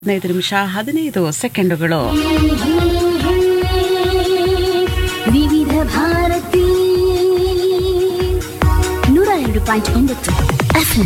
ಹದಿನೈದು ನಿಮಿಷ ಹದಿನೈದು ಸೆಕೆಂಡುಗಳು ವಿವಿಧ ಭಾರತಿ ನೂರ ಎರಡು ಪಾಯಿಂಟ್ ಒಂಬತ್ತು ಎಫ್ಎಂ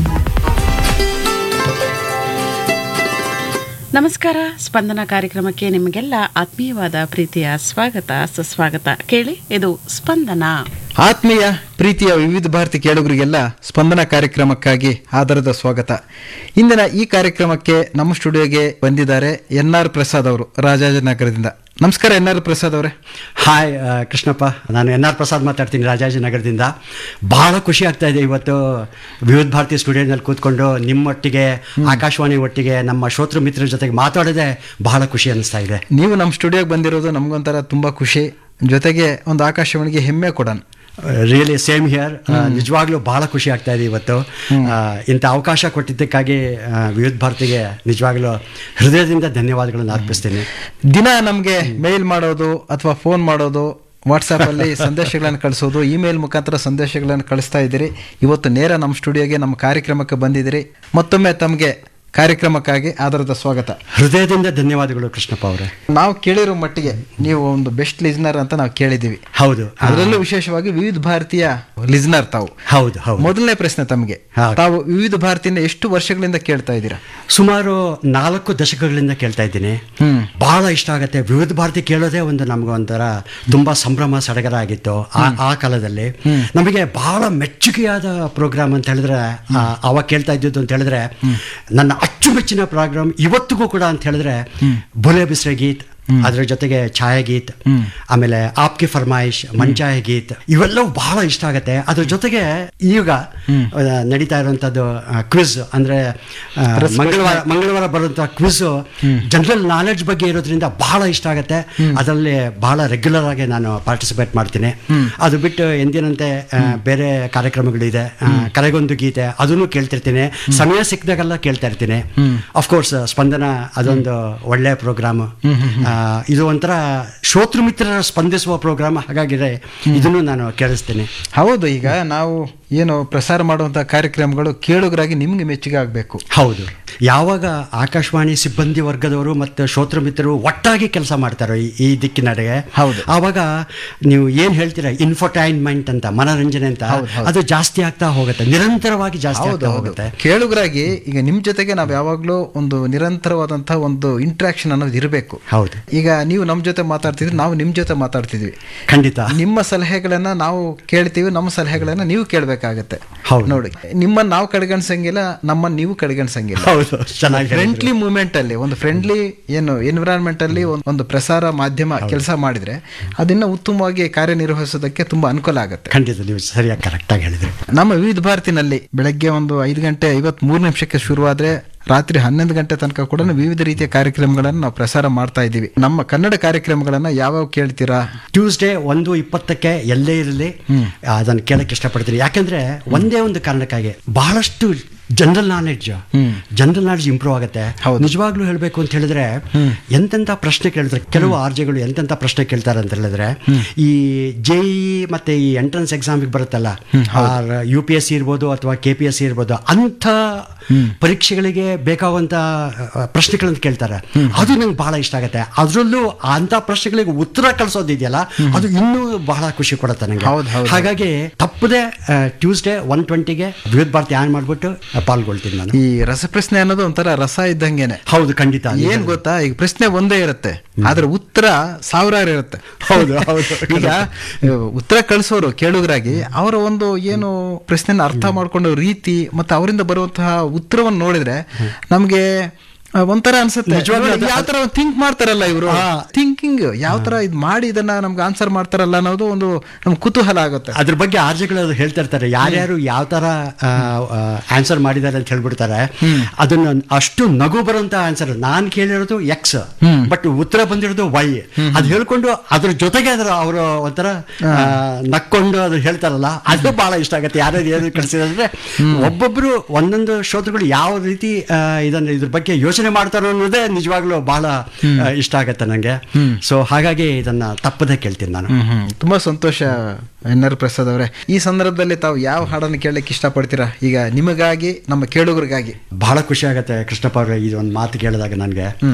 ನಮಸ್ಕಾರ ಸ್ಪಂದನ ಕಾರ್ಯಕ್ರಮಕ್ಕೆ ನಿಮಗೆಲ್ಲ ಆತ್ಮೀಯವಾದ ಪ್ರೀತಿಯ ಸ್ವಾಗತ ಸುಸ್ವಾಗತ ಕೇಳಿ ಇದು ಸ್ಪಂದನ ಆತ್ಮೀಯ ಪ್ರೀತಿಯ ವಿವಿಧ ಭಾರತಿ ಕೇಳುಗರಿಗೆಲ್ಲ ಸ್ಪಂದನ ಕಾರ್ಯಕ್ರಮಕ್ಕಾಗಿ ಆಧಾರದ ಸ್ವಾಗತ ಇಂದಿನ ಈ ಕಾರ್ಯಕ್ರಮಕ್ಕೆ ನಮ್ಮ ಸ್ಟುಡಿಯೋಗೆ ಬಂದಿದ್ದಾರೆ ಎನ್ ಆರ್ ಪ್ರಸಾದ್ ಅವರು ರಾಜಾಜಿನಗರದಿಂದ ನಮಸ್ಕಾರ ಎನ್ ಆರ್ ಪ್ರಸಾದ್ ಅವರೇ ಹಾಯ್ ಆ, ಕೃಷ್ಣಪ್ಪ ನಾನು ಎನ್ ಆರ್ ಪ್ರಸಾದ್ ಮಾತಾಡ್ತೀನಿ ರಾಜಾಜಿನಗರದಿಂದ ಬಹಳ ಖುಷಿ ಆಗ್ತಾ ಇದೆ ಇವತ್ತು ವಿವಿಧ ಭಾರತಿ ಸ್ಟುಡಿಯೋನಲ್ಲಿ ಕೂತ್ಕೊಂಡು ನಿಮ್ಮೊಟ್ಟಿಗೆ ಆಕಾಶವಾಣಿ ಒಟ್ಟಿಗೆ ನಮ್ಮ ಶ್ರೋತೃ ಮಿತ್ರರ ಜೊತೆಗೆ ಮಾತಾಡೋದೇ ಬಹಳ ಖುಷಿ ಅನಿಸ್ತಾ ಇದೆ ನೀವು ನಮ್ಮ ಸ್ಟುಡಿಯೋಗೆ ಬಂದಿರೋದು ನಮಗೊಂಥರ ತುಂಬ ಖುಷಿ ಜೊತೆಗೆ ಒಂದು ಆಕಾಶವಾಣಿಗೆ ಹೆಮ್ಮೆ ಕೂಡ ರಿಯಲಿ ಸೇಮ್ ಹಿಯರ್ ನಿಜವಾಗ್ಲೂ ಬಹಳ ಖುಷಿ ಆಗ್ತಾ ಇದೆ ಇವತ್ತು ಆ, ಇಂಥ ಅವಕಾಶ ಕೊಟ್ಟಿದ್ದಕ್ಕಾಗಿ ಆ, ವಿವಿಧ ಭಾರತಿಗೆ ನಿಜವಾಗ್ಲೂ ಹೃದಯದಿಂದ ಧನ್ಯವಾದಗಳನ್ನು ಅರ್ಪಿಸ್ತೀನಿ ದಿನ ನಮಗೆ ಮೇಲ್ ಮಾಡೋದು ಅಥವಾ ಫೋನ್ ಮಾಡೋದು ವಾಟ್ಸಪ್ಪಲ್ಲಿ ಸಂದೇಶಗಳನ್ನು ಕಳಿಸೋದು ಇಮೇಲ್ ಮುಖಾಂತರ ಸಂದೇಶಗಳನ್ನು ಕಳಿಸ್ತಾ ಇದ್ದೀರಿ ಇವತ್ತು ನೇರ ನಮ್ಮ ಸ್ಟುಡಿಯೋಗೆ ನಮ್ಮ ಕಾರ್ಯಕ್ರಮಕ್ಕೆ ಬಂದಿದ್ದೀರಿ ಮತ್ತೊಮ್ಮೆ ತಮಗೆ ಕಾರ್ಯಕ್ರಮಕ್ಕಾಗಿ ಆಧಾರದ ಸ್ವಾಗತ ಹೃದಯದಿಂದ ಧನ್ಯವಾದಗಳು ಕೃಷ್ಣಪ್ಪ ಅವರೇ ನಾವು ಕೇಳಿರೋ ಮಟ್ಟಿಗೆ ನೀವು ಒಂದು ಬೆಸ್ಟ್ ಲಿಸ್ನರ್ ಅಂತ ನಾವು ಕೇಳಿದ್ದೀವಿ ಹೌದು ಆ, ಅದರಲ್ಲೂ ವಿಶೇಷವಾಗಿ ವಿವಿಧ ಭಾರತೀಯ ಲಿಸ್ನರ್ ತಾವು ಹೌದು ಹೌದು ಮೊದಲನೇ ಪ್ರಶ್ನೆ ತಮಗೆ ಹಾ. ತಾವು ವಿವಿಧ ಭಾರತಿನ ಎಷ್ಟು ವರ್ಷಗಳಿಂದ ಕೇಳ್ತಾ ಇದ್ದೀರಾ ಸುಮಾರು ನಾಲ್ಕು ದಶಕಗಳಿಂದ ಕೇಳ್ತಾ ಇದ್ದೀನಿ ಹ್ಮ್. ಬಹಳ ಇಷ್ಟ ಆಗುತ್ತೆ ವಿವಿಧ ಭಾರತಿ ಕೇಳೋದೇ ಒಂದು ನಮ್ಗೆ ಒಂಥರ ತುಂಬಾ ಸಂಭ್ರಮ ಸಡಗರ ಆಗಿತ್ತು ಆ ಆ ಕಾಲದಲ್ಲಿ ನಮಗೆ ಬಹಳ ಮೆಚ್ಚುಗೆಯಾದ ಪ್ರೋಗ್ರಾಮ್ ಅಂತ ಹೇಳಿದ್ರೆ ಆ, ಅವಾಗ ಕೇಳ್ತಾ ಇದ್ದಿದ್ದು ಅಂತ ಹೇಳಿದ್ರೆ ನನ್ನ ಅಚ್ಚುಮೆಚ್ಚಿನ ಪ್ರೋಗ್ರಾಮ್ ಇವತ್ತಿಗೂ ಕೂಡ ಅಂತ ಹೇಳಿದ್ರೆ ಬುಲೆ ಬಿಸ್ರೆ ಗೀತ್ ಅದ್ರ ಜೊತೆಗೆ ಛಾಯಾಗೀತ್ ಆಮೇಲೆ ಆಪ್ಗೆ ಫರ್ಮಾಯಿಶ್ ಮಂಚಾಯ ಗೀತ್ ಇವೆಲ್ಲವೂ ಬಹಳ ಇಷ್ಟ ಆಗುತ್ತೆ ಅದ್ರ ಜೊತೆಗೆ ಈಗ ಆ, ನಡೀತಾ ಇರುವಂತದ್ದು ಕ್ವಿಜ್ ಅಂದ್ರೆ ಆ, ಮಂಗಳವಾರ ಮಂಗಳವಾರ ಬರುವಂತ ಕ್ವಿಜ್ ಜನರಲ್ ನಾಲೆಡ್ಜ್ ಬಗ್ಗೆ ಇರೋದ್ರಿಂದ ಬಹಳ ಇಷ್ಟ ಆಗುತ್ತೆ ಅದರಲ್ಲಿ ಬಹಳ ರೆಗ್ಯುಲರ್ ಆಗಿ ನಾನು ಪಾರ್ಟಿಸಿಪೇಟ್ ಮಾಡ್ತೀನಿ ಅದು ಬಿಟ್ಟು ಎಂದಿನಂತೆ ಆ, ಬೇರೆ ಕಾರ್ಯಕ್ರಮಗಳಿದೆ ಆ, ಕರೆಗೊಂದು ಗೀತೆ ಅದನ್ನು ಕೇಳ್ತಿರ್ತೀನಿ ಸಮಯ ಸಿಕ್ಕಿದಾಗೆಲ್ಲ ಕೇಳ್ತಾ ಇರ್ತೀನಿ ಅಫ್ಕೋರ್ಸ್ ಸ್ಪಂದನ ಅದೊಂದು ಒಳ್ಳೆ ಪ್ರೋಗ್ರಾಮ್ ಇದು ಒಂಥರ ಶ್ರೋತೃ ಮಿತ್ರರ ಸ್ಪಂದಿಸುವ ಪ್ರೋಗ್ರಾಮ್ ಹಾಗಾಗಿದೆ ಇದನ್ನು ನಾನು ಕೇಳಿಸ್ತೀನಿ ಹೌದು ಈಗ ನಾವು ಏನು ಪ್ರಸಾರ ಮಾಡುವಂತಹ ಕಾರ್ಯಕ್ರಮಗಳು ಕೇಳುಗರಾಗಿ ನಿಮ್ಗೆ ಮೆಚ್ಚುಗೆ ಆಗಬೇಕು ಹೌದು ಯಾವಾಗ ಆಕಾಶವಾಣಿ ಸಿಬ್ಬಂದಿ ವರ್ಗದವರು ಮತ್ತು ಶ್ರೋತೃ ಮಿತ್ರರು ಒಟ್ಟಾಗಿ ಕೆಲಸ ಮಾಡ್ತಾರೋ ಈ- ಈ ದಿಕ್ಕಿನಡೆಗೆ ಹೌದು. ಆವಾಗ ನೀವು ಏನ್ ಹೇಳ್ತೀರಾ ಇನ್ಫರ್ಟೈನ್ಮೆಂಟ್ ಅಂತ ಮನರಂಜನೆ ಅಂತ ಅದು ಜಾಸ್ತಿ ಆಗ್ತಾ ಹೋಗುತ್ತೆ ನಿರಂತರವಾಗಿ ಜಾಸ್ತಿ ಹೌದು ಆಗ್ತಾ ಹೌದು ಹೋಗುತ್ತೆ ಕೇಳುಗರಾಗಿ ಈಗ ನಿಮ್ ಜೊತೆಗೆ ನಾವು ಯಾವಾಗ್ಲೂ ಒಂದು ನಿರಂತರವಾದಂತಹ ಒಂದು ಇಂಟ್ರಾಕ್ಷನ್ ಅನ್ನೋದು ಇರಬೇಕು ಹೌದು ಈಗ ನೀವು ನಮ್ಮ ಜೊತೆ ಮಾತಾಡ್ತಿದ್ರಿ ನಾವು ನಿಮ್ ಜೊತೆ ಮಾತಾಡ್ತಿದ್ವಿ ಖಂಡಿತ ನಿಮ್ಮ ಸಲಹೆಗಳನ್ನ ನಾವು ಕೇಳ್ತೀವಿ ನಮ್ಮ ಸಲಹೆಗಳನ್ನ ನೀವು ಕೇಳಬೇಕಾಗತ್ತೆ ಹೌದು. ನೋಡಿ ನಿಮ್ಮನ್ನ ನಾವು ಕಡೆಗಣಿಸಂಗಿಲ್ಲ ನಮ್ಮನ್ನ ನೀವು ಕಡೆಗಣಿಸಂಗಿಲ್ಲ ಹೌದು ಚೆನ್ನಾಗಿ ಹೇಳಿದ್ರಿ. ಫ್ರೆಂಡ್ಲಿ ಮೂವ್ಮೆಂಟ್ ಅಲ್ಲಿ ಒಂದು ಫ್ರೆಂಡ್ಲಿ ಏನು ಎನ್ವಿರಾನ್ಮೆಂಟ್ ಅಲ್ಲಿ ಒಂದ್- ಒಂದು ಪ್ರಸಾರ ಮಾಧ್ಯಮ ಕೆಲಸ ಮಾಡಿದ್ರೆ ಅದನ್ನ ಉತ್ತಮವಾಗಿ ಕಾರ್ಯನಿರ್ವಹಿಸೋದಕ್ಕೆ ತುಂಬಾ ಅನುಕೂಲ ಆಗುತ್ತೆ ಖಂಡಿತ ನೀವು ಸರಿಯಾಗಿ ಕರೆಕ್ಟಾಗಿ ಹೇಳಿದ್ರಿ ನಮ್ಮ ವಿವಿಧ ಭಾರತಿನಲ್ಲಿ ಬೆಳಗ್ಗೆ ಒಂದು ಐದು ಗಂಟೆ ಐವತ್ ಮೂರು ನಿಮಿಷಕ್ಕೆ ಶುರುವಾದ್ರೆ ರಾತ್ರಿ ಹನ್ನೊಂದು ಗಂಟೆ ತನಕ ಕೂಡ ವಿವಿಧ ರೀತಿಯ ಕಾರ್ಯಕ್ರಮಗಳನ್ನು ನಾವು ಪ್ರಸಾರ ಮಾಡ್ತಾ ಇದ್ದೀವಿ ನಮ್ಮ ಕನ್ನಡ ಕಾರ್ಯಕ್ರಮಗಳನ್ನ ಯಾವ್ಯಾವ ಕೇಳ್ತೀರಾ ಟ್ಯೂಸ್ಡೇ ಒಂದು ಇಪ್ಪತ್ತಕ್ಕೆ ಎಲ್ಲೇ ಇರಲಿ ಅದನ್ನು ಕೇಳಕ್ಕೆ ಇಷ್ಟಪಡ್ತೀನಿ ಯಾಕಂದ್ರೆ ಒಂದೇ ಒಂದು ಕಾರಣಕ್ಕಾಗಿ ಬಹಳಷ್ಟು general knowledge general knowledge improve ಆಗುತ್ತೆ ಹೌದು. ನಿಜವಾಗ್ಲೂ ಹೇಳಬೇಕು ಅಂತ ಹೇಳಿದ್ರೆ ಎಂತೆಂಥ ಪ್ರಶ್ನೆ ಕೇಳಿದ್ರೆ ಕೆಲವು ಆರ್ಜೆಗಳು ಎಂತೆಂಥ ಪ್ರಶ್ನೆ ಕೇಳ್ತಾರೆ ಅಂತ ಹೇಳಿದ್ರೆ ಈ ಜೆ ಮತ್ತೆ ಈ ಎಂಟ್ರೆನ್ಸ್ ಎಕ್ಸಾಮಿಗೆ ಬರುತ್ತಲ್ಲ ಯು ಪಿ ಎಸ್ ಸಿ ಇರ್ಬೋದು ಅಥವಾ ಕೆ ಪಿ ಎಸ್ ಸಿ ಇರ್ಬೋದು ಅಂಥ ಪರೀಕ್ಷೆಗಳಿಗೆ ಬೇಕಾಗುವಂಥ ಆ, ಪ್ರಶ್ನೆಗಳನ್ನು ಕೇಳ್ತಾರೆ ಅದು ನಂಗೆ ಬಹಳ ಇಷ್ಟ ಆಗುತ್ತೆ ಅದರಲ್ಲೂ ಅಂಥ ಪ್ರಶ್ನೆಗಳಿಗೆ ಉತ್ತರ ಕಳಿಸೋದಿದೆಯಲ್ಲ ಅದು ಇನ್ನೂ ಬಹಳ ಖುಷಿ ಕೊಡುತ್ತೆ ನಂಗೆ ಹೌದು, ಹೌದು. ಹಾಗಾಗಿ ತಪ್ಪದೆ ಟ್ಯೂಸ್ಡೇ ಒನ್ ಟ್ವೆಂಟಿಗೆ ವಿವಿಧ ಭಾರತಿ ಆನ್ ಮಾಡ್ಬಿಟ್ಟು ಆ, ಪಾಲ್ಗೊಳ್ತೀನಿ ನಾನು ಈ ರಸಪ್ರಶ್ನೆ ಅನ್ನೋದು ಒಂಥರ ರಸ ಇದ್ದಂಗೆನೆ ಹೌದು ಖಂಡಿತ ಏನ್ ಗೊತ್ತಾ ಈಗ ಪ್ರಶ್ನೆ ಒಂದೇ ಇರುತ್ತೆ ಆದ್ರೆ ಉತ್ತರ ಸಾವಿರಾರು ಇರುತ್ತೆ ಹೌದು, ಹೌದು. ಈಗ ಉತ್ತರ ಕಳಿಸೋರು ಕೇಳುಗರಾಗಿ ಅವರ ಒಂದು ಏನು ಪ್ರಶ್ನೆನ ಅರ್ಥ ಮಾಡ್ಕೊಂಡ ರೀತಿ ಮತ್ತೆ ಅವರಿಂದ ಬರುವಂತಹ ಉತ್ತರವನ್ನು ನೋಡಿದ್ರೆ ನಮ್ಗೆ ಆ, ಒಂಥರ ಅನ್ಸುತ್ತೆ ನಿಜವಾಗ್ಲೂ ಅದು- ಯಾವ ತರ ಥಿಂಕ್ ಮಾಡ್ತಾರಲ್ಲ ಇವರು ಹಾ. ಥಿಂಕಿಂಗ್ ಯಾವ ತರ ಇದ್ ಮಾಡಿ ಇದನ್ನ ನಮ್ಗೆ ಆನ್ಸರ್ ಮಾಡ್ತಾರಲ್ಲ ಅನ್ನೋದು ಒಂದು ನಮ್ಗೆ ಕುತೂಹಲ ಆಗುತ್ತೆ ಅದ್ರ ಬಗ್ಗೆ ಆರ್ಜೆಗಳು ಅದು ಹೇಳ್ತಾ ಇರ್ತಾರೆ ಯಾರ್ಯಾರು ಯಾವ ತರ ಆನ್ಸರ್ ಮಾಡಿದ್ದಾರೆ ಅಂತ ಹೇಳ್ಬಿಡ್ತಾರೆ ಅದನ್ನ ಅಷ್ಟು ನಗು ಬರುವಂತ ಆನ್ಸರ್ ನಾನ್ ಕೇಳಿರೋದು ಎಕ್ಸ್ ಬಟ್ ಉತ್ತರ ಬಂದಿರೋದು ವೈ ಅದು ಹೇಳ್ಕೊಂಡು ಅದ್ರ ಜೊತೆಗೆ ಅದರ ಅವರು ಒಂಥರ ಆ, ನಕ್ಕೊಂಡು ಅದು ಹೇಳ್ತಾರಲ್ಲ ಅದು ಬಹಳ ಇಷ್ಟ ಆಗುತ್ತೆ ಯಾರ್ಯಾರು ಏನು ಕಳಿಸಿದ್ರೆ ಒಬ್ಬೊಬ್ರು ಒಂದೊಂದು ಶ್ರೋತೃಗಳು ಯಾವ ರೀತಿ ಆ, ಇದನ್ನ ಇದ್ರ ಬಗ್ಗೆ ಯೋಚನೆ ಯೋಚನೆ ಮಾಡ್ತಾರೋ ಅನ್ನೋದೇ ನಿಜವಾಗ್ಲೂ ಬಹಳ ಆ, ಇಷ್ಟ ಆಗತ್ತೆ ನನಗೆ ಸೊ ಹಾಗಾಗಿ ಇದನ್ನ ತಪ್ಪದೆ ಕೇಳ್ತೀನಿ ನಾನು ಹ್ಮ್ ಹ್ಮ್ ತುಂಬಾ ಸಂತೋಷ ಎನ್ ಆರ್ ಪ್ರಸಾದ್ ಅವರೇ ಈ ಸಂದರ್ಭದಲ್ಲಿ ತಾವು ಯಾವ ಹಾಡನ್ನು ಕೇಳಲಿಕ್ಕೆ ಇಷ್ಟಪಡ್ತೀರಾ ಈಗ ನಿಮಗಾಗಿ ನಮ್ಮ ಕೇಳುಗರಿಗಾಗಿ ಬಹಳ ಖುಷಿ ಆಗತ್ತೆ ಕೃಷ್ಣಪ್ಪ ಅವರೇ ಇದೊಂದು ಮಾತು ಕೇಳಿದಾಗ ನನಗೆ